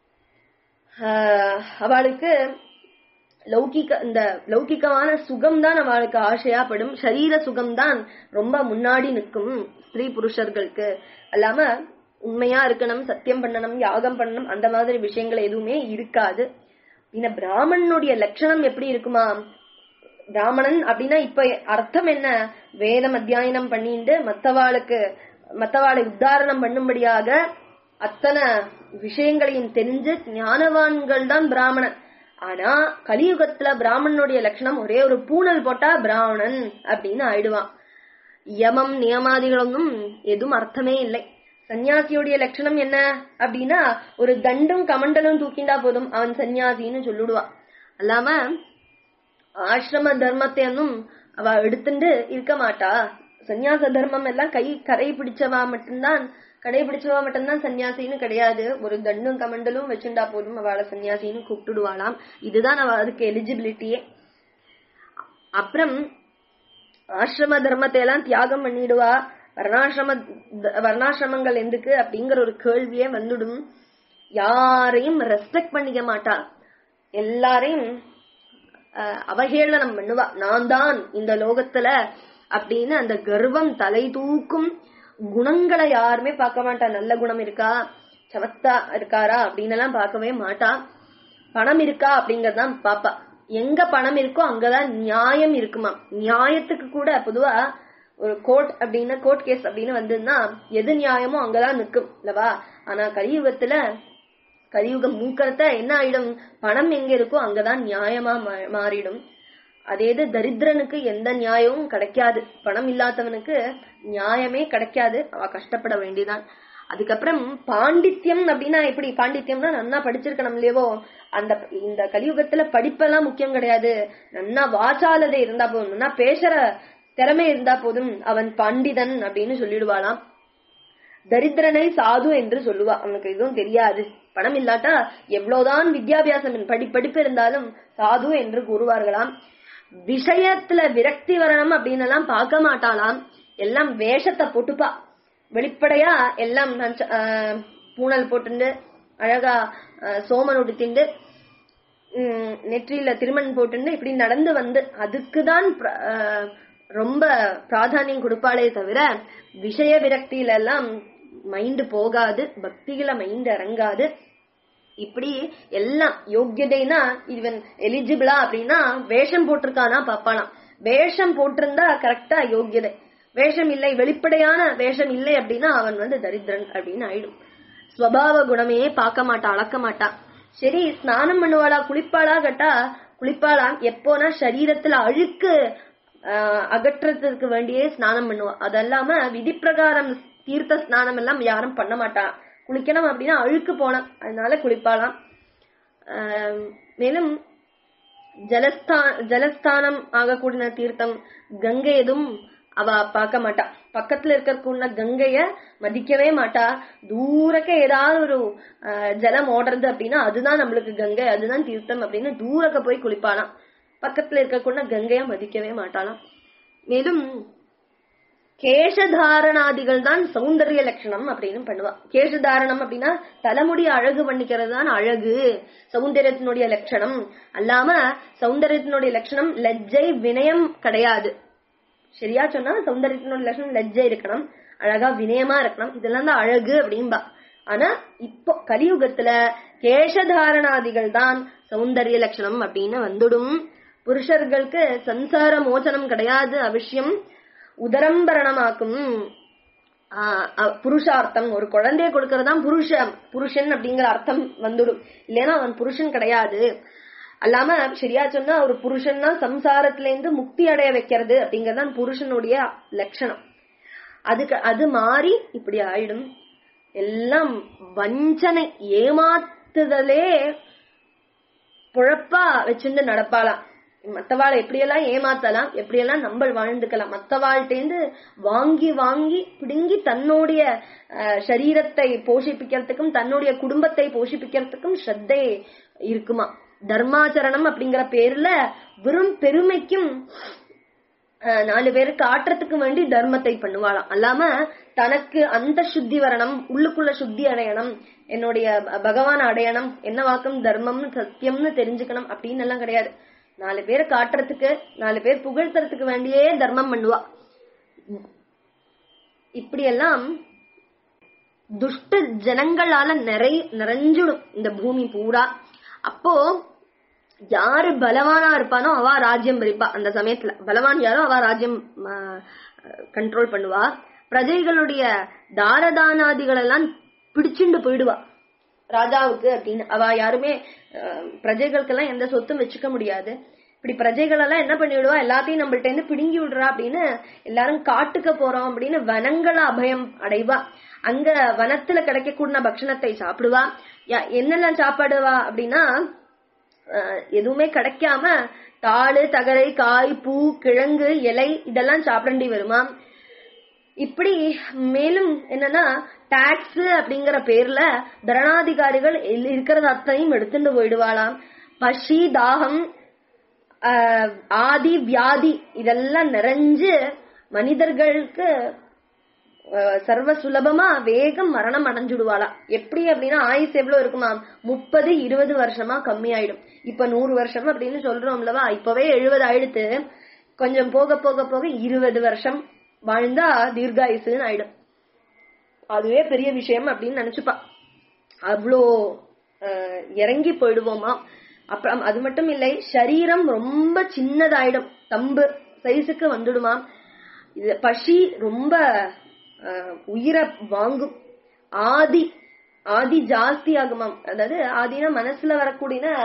ஆஹ் அவளுக்கு லௌகிக இந்த லௌகிகமான சுகம் தான் அவளுக்கு ஆசையாப்படும் சரீர சுகம் தான் ரொம்ப முன்னாடி நிற்கும் ஸ்திரீ புருஷர்களுக்கு அல்லாம உண்மையா இருக்கணும் சத்தியம் பண்ணணும் யாகம் பண்ணணும் அந்த மாதிரி விஷயங்கள் எதுவுமே இருக்காது இந்த பிராமணனுடைய லட்சணம் எப்படி இருக்குமா பிராமணன் அப்படின்னா இப்ப அர்த்தம் என்ன வேதம் அத்தியாயனம் பண்ணிட்டு மத்தவாளுக்கு மத்தவாளை உத்தாரணம் பண்ணும்படியாக அத்தனை விஷயங்களையும் தெரிஞ்சு ஞானவான்கள் தான் பிராமணன் ஆனா கலியுகத்துல பிராமணனுடைய லட்சணம் ஒரே ஒரு பூணல் போட்டா பிராமணன் அப்படின்னு ஆயிடுவான் யமம் நியமாதிகளொன்னும் எதுவும் அர்த்தமே இல்லை சன்னியாசியுடைய லட்சணம் என்ன அப்படின்னா ஒரு தண்டும் கமண்டலும் தூக்கிண்டா போதும் அவன் சன்னியாசின்னு சொல்லிடுவான் அல்லாம ஆசிரம தர்மத்தை ஒன்னும் அவ எடுத்துட்டு இருக்க மாட்டா சந்நியாச தர்மம் எல்லாம் கை கரை பிடிச்சவா மட்டும்தான் கடைபிடிச்சவா மட்டும்தான் சன்னியாசின்னு கிடையாது ஒரு தண்டும் கமண்டலும் வச்சுண்டா போதும் அவளை சன்னியாசின்னு கூப்பிட்டுடுவாளாம் இதுதான் அவ அதுக்கு எலிஜிபிலிட்டியே அப்புறம் ஆசிரம தர்மத்தை எல்லாம் தியாகம் பண்ணிடுவா வர்ணாசிரம த- வர்ணாசிரமங்கள் எதுக்கு அப்படிங்கிற ஒரு கேள்வியே வந்துடும் யாரையும் ரெஸ்பெக்ட் பண்ணிக்க மாட்டா எல்லாரையும் அஹ், அவஹேளனம் பண்ணுவா நான் தான் இந்த லோகத்துல அப்படின்னு அந்த கர்வம் தலை தூக்கும் குணங்களை யாருமே பார்க்க மாட்டா நல்ல குணம் இருக்கா சமத்தா இருக்காரா அப்படின்னு எல்லாம் பார்க்கவே மாட்டா பணம் இருக்கா அப்படிங்கறதான் பாப்பா எங்க பணம் இருக்கோ அங்கதான் நியாயம் இருக்குமா நியாயத்துக்கு கூட பொதுவா ஒரு கோர்ட் அப்படின்னா கோர்ட் கேஸ் அப்படின்னு வந்ததுன்னா எது நியாயமோ அங்கதான் நிக்கும் இல்லவா ஆனா கலியுகத்துல கலியுகம் மூக்கறத என்ன ஆயிடும் பணம் எங்க இருக்கோ அங்கதான் நியாயமா மா- மாறிடும் அதே இது தரித்திரனுக்கு எந்த நியாயமும் கிடைக்காது பணம் இல்லாதவனுக்கு நியாயமே கிடைக்காது அவ கஷ்டப்பட வேண்டியதான் அதுக்கப்புறம் பாண்டித்யம் அப்படின்னா எப்படி பாண்டித்யம்னா நன்னா படிச்சிருக்கணும் இல்லையவோ அந்த இந்த கலியுகத்துல படிப்பெல்லாம் முக்கியம் கிடையாது நன்னா வாசாலதை இருந்தா போதும் நன்னா பேசுற திறமை இருந்தா போதும் அவன் பண்டிதன் அப்படின்னு சொல்லிடுவாளாம் தரித்திரனை சாது என்று சொல்லுவா அவனுக்கு எதுவும் தெரியாது பணம் இல்லாட்டா எவ்வளவுதான் வித்யாபியாசம் படி படிப்பு இருந்தாலும் சாது என்று கூறுவார்களாம் விஷயத்துல விரக்தி வரணும் அப்படின்னு எல்லாம் பார்க்க மாட்டாளாம் எல்லாம் வேஷத்தை போட்டுப்பா வெளிப்படையா எல்லாம் நஞ்ச- ஆஹ் பூணல் போட்டுண்டு அழகா ஆஹ் சோமன் உடுத்திண்டு உம் நெற்றியில திருமண் போட்டுண்டு இப்படி நடந்து வந்து அதுக்குதான் பிர- ஆஹ் ரொம்ப பிராதானியம் கொடுப்பாளே தவிர விஷய விரக்தியில எல்லாம் மைண்ட் போகாது பக்தியில மைண்ட் இறங்காது இப்படி எல்லாம் யோக்கியதைனா இவன் எலிஜிபிளா அப்படின்னா வேஷம் போட்டிருக்கானா பாப்பாளாம் வேஷம் போட்டிருந்தா கரெக்டா யோக்கியதை வேஷம் இல்லை வெளிப்படையான வேஷம் இல்லை அப்படின்னா அவன் வந்து தரித்திரன் அப்படின்னு ஆயிடும் ஸ்வபாவ குணமே பார்க்க மாட்டா அளக்க மாட்டா சரி ஸ்நானம் பண்ணுவாளா குளிப்பாளா கேட்டா குளிப்பாளாம் எப்போனா சரீரத்துல அழுக்கு ஆஹ், அகற்றத்துக்கு வேண்டியே ஸ்நானம் பண்ணுவா அதல்லாம விதி பிரகாரம் தீர்த்த ஸ்நானம் எல்லாம் யாரும் பண்ண மாட்டா குளிக்கணும் அப்படின்னா அழுக்கு போலாம் அதனால குளிப்பாளாம் ஆஹ், மேலும் ஜலஸ்தா ஜலஸ்தானம் ஆகக்கூடிய தீர்த்தம் கங்கை எதுவும் அவ பார்க்க மாட்டா பக்கத்துல இருக்கக்கூடிய கங்கைய மதிக்கவே மாட்டா தூரக்க ஏதாவது ஒரு ஆஹ், ஜலம் ஓடுறது அப்படின்னா அதுதான் நம்மளுக்கு கங்கை அதுதான் தீர்த்தம் அப்படின்னு தூரக்க போய் குளிப்பாளாம் பக்கத்துல இருக்கக்கூடிய கங்கைய மதிக்கவே மாட்டாளாம் மேலும் கேசதாரணாதிகள் தான் சௌந்தரிய லட்சணம் அப்படின்னு பண்ணுவா கேசதாரணம் அப்படின்னா தலைமுடி அழகு பண்ணிக்கிறது தான் அழகு சௌந்தரியத்தினுடைய லட்சணம் அல்லாம சௌந்தரியத்தினுடைய லட்சணம் லஜ்ஜை வினயம் கிடையாது சரியா சொன்னா சௌந்தரியத்தினுடைய லட்சணம் லஜ்ஜை இருக்கணும் அழகா வினயமா இருக்கணும் இதெல்லாம் தான் அழகு அப்படின்பா ஆனா இப்போ கலியுகத்துல கேசதாரணாதிகள் தான் சௌந்தரிய லட்சணம் அப்படின்னு வந்துடும் புருஷர்களுக்கு சம்சார மோசனம் கிடையாது அவசியம் உதரம்பரணமாக்கும் ஆஹ் அஹ் புருஷார்த்தம் ஒரு குழந்தைய கொடுக்கறதுதான் புருஷன் புருஷன் அப்படிங்கிற அர்த்தம் வந்துடும் இல்லைன்னா அவன் புருஷன் கிடையாது அல்லாம சரியா சொன்னா ஒரு புருஷன்னா சம்சாரத்துல இருந்து முக்தி அடைய வைக்கிறது அப்படிங்கறதுதான் புருஷனுடைய லட்சணம் அதுக்கு அது மாறி இப்படி ஆயிடும் எல்லாம் வஞ்சனை ஏமாத்துதலே பொழப்பா வச்சுட்டு நடப்பாளாம் மத்தவாளை எப்படியெல்லாம் ஏமாத்தலாம் எப்படியெல்லாம் நம்ம வாழ்ந்துக்கலாம் மத்தவாழ்கிட்டேந்து வாங்கி வாங்கி பிடுங்கி தன்னுடைய அஹ், சரீரத்தை போஷிப்பிக்கிறதுக்கும் தன்னுடைய குடும்பத்தை போஷிப்பிக்கிறதுக்கும் ஸ்ரத்தை இருக்குமா தர்மாச்சரணம் அப்படிங்கிற பேர்ல வெறும் பெருமைக்கும் அஹ், நாலு பேருக்கு ஆட்டுறதுக்கு வேண்டி தர்மத்தை பண்ணுவாளாம் அல்லாம தனக்கு அந்த சுத்தி வரணும் உள்ளுக்குள்ள சுத்தி அடையணும் என்னுடைய ப- பகவான் அடையணும் என்ன வாக்கம் தர்மம்னு சத்தியம்னு தெரிஞ்சுக்கணும் அப்படின்னு எல்லாம் கிடையாது நாலு பேரை காட்டுறதுக்கு நாலு பேர் புகழ்த்துறதுக்கு வேண்டியே தர்மம் பண்ணுவா இப்படியெல்லாம் துஷ்ட ஜனங்களால நிறை நிறைஞ்சிடும் இந்த பூமி பூரா அப்போ யாரு பலவானா இருப்பானோ அவ ராஜ்யம் பறிப்பா அந்த சமயத்துல பலவான் யாரோ அவ ராஜ்யம் கண்ட்ரோல் பண்ணுவா பிரஜைகளுடைய தாரதானாதிகள் எல்லாம் பிடிச்சுண்டு போயிடுவா ராஜாவுக்கு அப்படின்னு அவ யாருமே அஹ், பிரஜைகளுக்கெல்லாம் எந்த சொத்தும் வச்சுக்க முடியாது இப்படி பிரஜைகள் எல்லாம் என்ன பண்ணிவிடுவா எல்லாத்தையும் நம்மள்ட்ட இருந்து பிடுங்கி விடுறா அப்படின்னு எல்லாரும் காட்டுக்க போறோம் அப்படின்னு வனங்கள அபயம் அடைவா அங்க வனத்துல கிடைக்கக்கூடிய பக்ஷணத்தை சாப்பிடுவா யா- என்னெல்லாம் சாப்பிடுவா அப்படின்னா அஹ், எதுவுமே கிடைக்காம தாளு தகரை காய் பூ கிழங்கு இலை இதெல்லாம் சாப்பிடண்டி வருமா இப்படி மேலும் என்னன்னா டாக்ஸ் அப்படிங்கிற பேர்ல தரணாதிகாரிகள் இல்- இருக்கிறது அத்தனையும் எடுத்துட்டு போயிடுவாளாம் பசி தாகம் ஆஹ், ஆதி வியாதி இதெல்லாம் நிறைஞ்சு மனிதர்களுக்கு ஆஹ், சர்வ சுலபமா வேகம் மரணம் அடைஞ்சுடுவாளாம் எப்படி அப்படின்னா ஆயுஸ் எவ்வளவு இருக்குமா முப்பது இருபது வருஷமா கம்மி ஆயிடும் இப்ப நூறு வருஷம் அப்படின்னு சொல்றோம்லவா இப்பவே எழுபது ஆயிடுத்து கொஞ்சம் போக போக போக இருபது வருஷம் வாழ்ந்தா தீர்காயுசுன்னு ஆயிடும் அதுவே பெரிய விஷயம் அப்படின்னு நினைச்சுப்பா அவ்வளோ அஹ், இறங்கி போயிடுவோமா அப்புறம் அது மட்டும் இல்லை சரீரம் ரொம்ப சின்னதாயிடும் தம்பு சைஸுக்கு வந்துடுமா இது பசி ரொம்ப அஹ், உயிரை வாங்கும் ஆதி ஆதி ஜாஸ்தி ஆகுமாம் அதாவது ஆதினா மனசுல வரக்கூடிய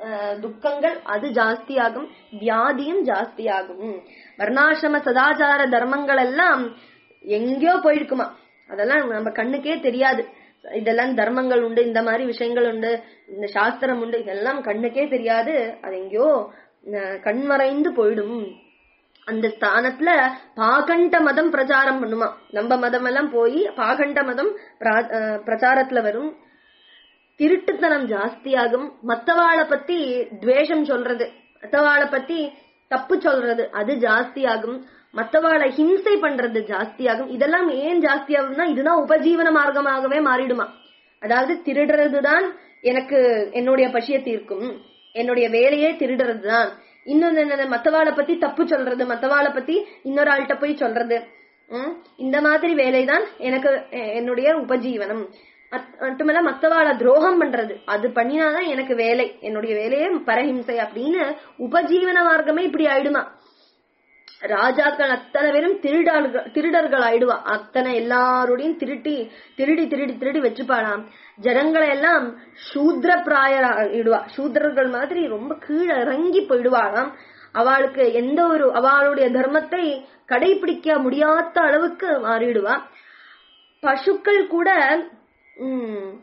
அஹ், துக்கங்கள் அது ஜாஸ்தியாகும் வியாதியும் ஜாஸ்தியாகும் வர்ணாசிரம சதாச்சார தர்மங்கள் எல்லாம் எங்கேயோ போயிருக்குமா அதெல்லாம் நம்ம கண்ணுக்கே தெரியாது இதெல்லாம் தர்மங்கள் உண்டு இந்த மாதிரி விஷயங்கள் உண்டு இந்த சாஸ்திரம் உண்டு இதெல்லாம் கண்ணுக்கே தெரியாது அது எங்கேயோ அஹ், கண்மறைந்து போயிடும் அந்த ஸ்தானத்துல பாகண்ட மதம் பிரச்சாரம் பண்ணுமா நம்ம மதம் எல்லாம் போய் பாகண்ட மதம் பிரா- அஹ் பிரச்சாரத்துல வரும் திருட்டுத்தனம் ஜாஸ்தியாகும் மத்தவாளை பத்தி துவேஷம் சொல்றது மத்தவாளை பத்தி தப்பு சொல்றது அது ஜாஸ்தியாகும் மத்தவாளை ஹிம்சை பண்றது ஜாஸ்தியாகும் இதெல்லாம் ஏன் ஜாஸ்தியாகும்னா இதுதான் உபஜீவன மார்க்கமாகவே மாறிடுமா அதாவது திருடுறதுதான் எனக்கு என்னுடைய பசியை தீர்க்கும் என்னுடைய வேலையே திருடுறது தான் இன்னொன்னு என்னது மத்தவாளை பத்தி தப்பு சொல்றது மத்தவாளை பத்தி இன்னொரு ஆள்கிட்ட போய் சொல்றது ம், இந்த மாதிரி வேலைதான் எனக்கு எ- என்னுடைய உபஜீவனம் மத்- மட்டுமல்ல மத்தவாள துரோகம் பண்றது அது பண்ணினாதான் எனக்கு வேலை என்னுடைய வேலையே பரஹிம்சை அப்படின்னு உபஜீவன மார்க்கமே இப்படி ஆயிடுமா ராஜாக்கள் அத்தனை பேரும் திருடர்கள் திருடர்கள் ஆயிடுவா அத்தனை எல்லாரோடையும் திருட்டி திருடி திருடி திருடி வச்சுப்பாளாம் ஜனங்களை எல்லாம் சூத்ர பிராயர் ஆயிடுவா சூத்ரர்கள் மாதிரி ரொம்ப கீழே இறங்கி போயிடுவாளாம் அவளுக்கு எந்த ஒரு அவளுடைய தர்மத்தை கடைபிடிக்க முடியாத அளவுக்கு மாறிடுவா பசுக்கள் கூட உம்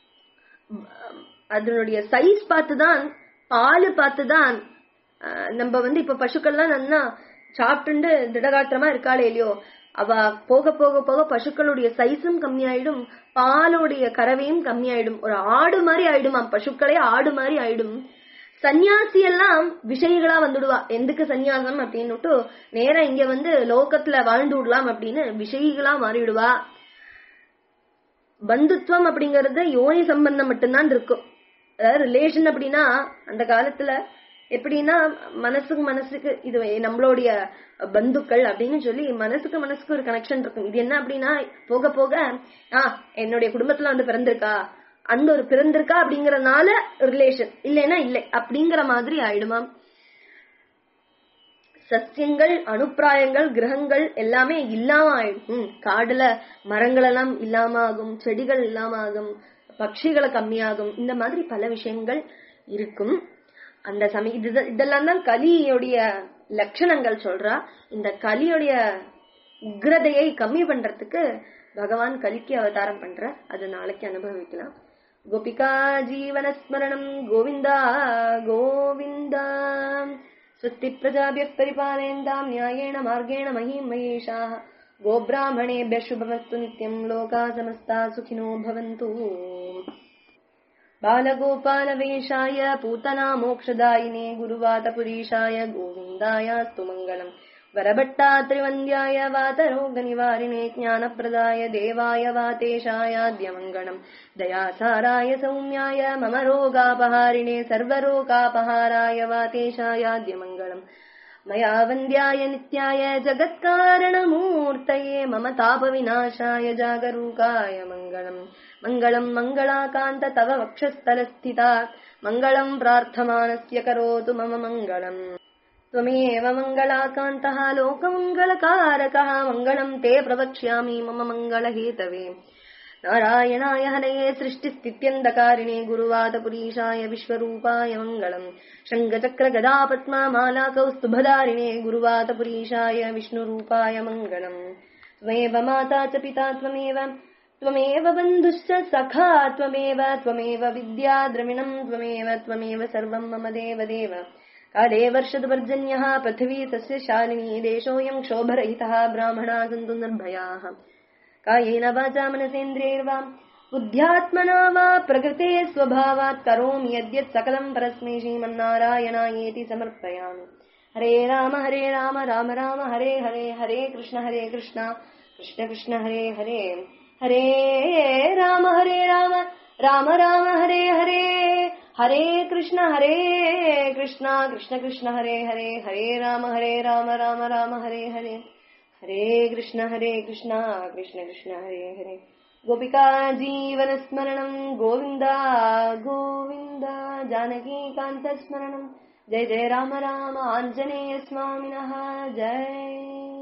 அதனுடைய சைஸ் பார்த்துதான் பால் பார்த்துதான் அஹ், நம்ம வந்து இப்ப பசுக்கள்லாம் நல்லா சாப்பிட்டுண்டு திடகாத்திரமா இருக்காளே இல்லையோ அவ போக போக போக பசுக்களுடைய சைஸும் கம்மியாயிடும் பாலுடைய கறவையும் கம்மியாயிடும் ஒரு ஆடு மாதிரி ஆயிடுமா பசுக்களே ஆடு மாதிரி ஆயிடும் சன்னியாசி எல்லாம் விஷயிகளா வந்துடுவா எதுக்கு சந்நியாசம் அப்படின்னுட்டு நேரா இங்க வந்து லோகத்துல வாழ்ந்து விடலாம் அப்படின்னு விஷயிகளா மாறிடுவா பந்துத்துவம் அப்படிங்கறது யோனி சம்பந்தம் மட்டும்தான் இருக்கும் அதாவது ரிலேஷன் அப்படின்னா அந்த காலத்துல எப்படின்னா மனசுக்கு மனசுக்கு இது நம்மளுடைய பந்துக்கள் அப்படின்னு சொல்லி மனசுக்கு மனசுக்கு ஒரு கனெக்ஷன் இருக்கும் இது என்ன அப்படின்னா போக போக ஆ என்னுடைய குடும்பத்துல வந்து பிறந்திருக்கா அந்த ஒரு பிறந்திருக்கா அப்படிங்கறதுனால ரிலேஷன் இல்லைன்னா இல்லை அப்படிங்கிற மாதிரி ஆயிடுமாம் சஸ்யங்கள் அனுப்பிராயங்கள் கிரகங்கள் எல்லாமே இல்லாம ஆயிடும் காடுல மரங்கள் எல்லாம் இல்லாம ஆகும் செடிகள் இல்லாம ஆகும் பட்சிகளை கம்மியாகும் இந்த மாதிரி பல விஷயங்கள் இருக்கும் அந்த சமய இது இதெல்லாம் தான் கலியுடைய லட்சணங்கள் சொல்றா இந்த கலியுடைய உக்ரதையை கம்மி பண்றதுக்கு பகவான் கலிக்கு அவதாரம் பண்ற அது நாளைக்கு அனுபவிக்கலாம் கோபிகா ஜீவனஸ்மரணம் கோவிந்தா கோவிந்தா स्वस्ति प्रजाभ्यः परिपालयन्ताम् न्यायेण मार्गेण महीम् महेशाः गोब्राह्मणेभ्यः शुभमस्तु नित्यम् लोकाः समस्ता सुखिनो भवन्तु बालगोपालवेशाय पूतना मोक्षदायिने गुरुवातपुरीशाय गोविन्दायास्तु मङ्गलम् वरभट्टात्रिवन्द्याय वातरोगनिवारिणे ज्ञानप्रदाय देवाय वातेशायाद्य मङ्गलम् दयासाराय सौम्याय मम रोगापहारिणे सर्वरोगापहाराय वातेशायाद्य मङ्गलम् मया वन्द्याय नित्याय जगत्कारणमूर्तये मम तापविनाशाय जागरूकाय मङ्गलम् मङ्गलम् मङ्गलाकान्त तव वक्षस्थलस्थिता मङ्गलम् प्रार्थमानस्य करोतु मम मङ्गलम् त्वमेव मङ्गलाकान्तः लोकमङ्गलकारकः मङ्गलम् ते प्रवक्ष्यामि मम मङ्गलहेतवे नारायणाय हनये सृष्टिस्थित्यन्दकारिणे गुरुवादपुरीशाय विश्वरूपाय मङ्गलम् शङ्खचक्रगदापद्मामालाकौस्तुभधारिणे गुरुवादपुरीशाय विष्णुरूपाय मङ्गलम् त्वमेव माता च पिता त्वमेव त्वमेव बन्धुश्च सखा त्वमेव त्वमेव विद्या द्रविणम् त्वमेव त्वमेव सर्वम् मम देवदेव काले वर्षदुपर्जन्यः पृथिवी सस्यशालिनी देशोऽयम् क्षोभरहितः ब्राह्मणा सन्तु निर्भयाः कायेन वाचा मनसेन्द्रियैर्वा बुद्ध्यात्मना वा प्रकृते स्वभावात् करोमि यद्यत् सकलम् परस्मै श्रीमन्नारायणायेति समर्पयामि हरे राम हरे राम राम राम हरे हरे हरे कृष्ण हरे कृष्ण कृष्ण कृष्ण हरे हरे हरे राम हरे राम राम राम हरे हरे हरे कृष्ण हरे कृष्ण कृष्ण कृष्ण हरे हरे हरे राम हरे राम राम राम हरे हरे हरे कृष्ण हरे कृष्ण कृष्ण कृष्ण हरे हरे गोपिका जीवनस्मरणम् गोविन्द गोविन्द जानकीकान्तस्मरणम् जय जय राम राम आञ्जनेय स्वामिनः जय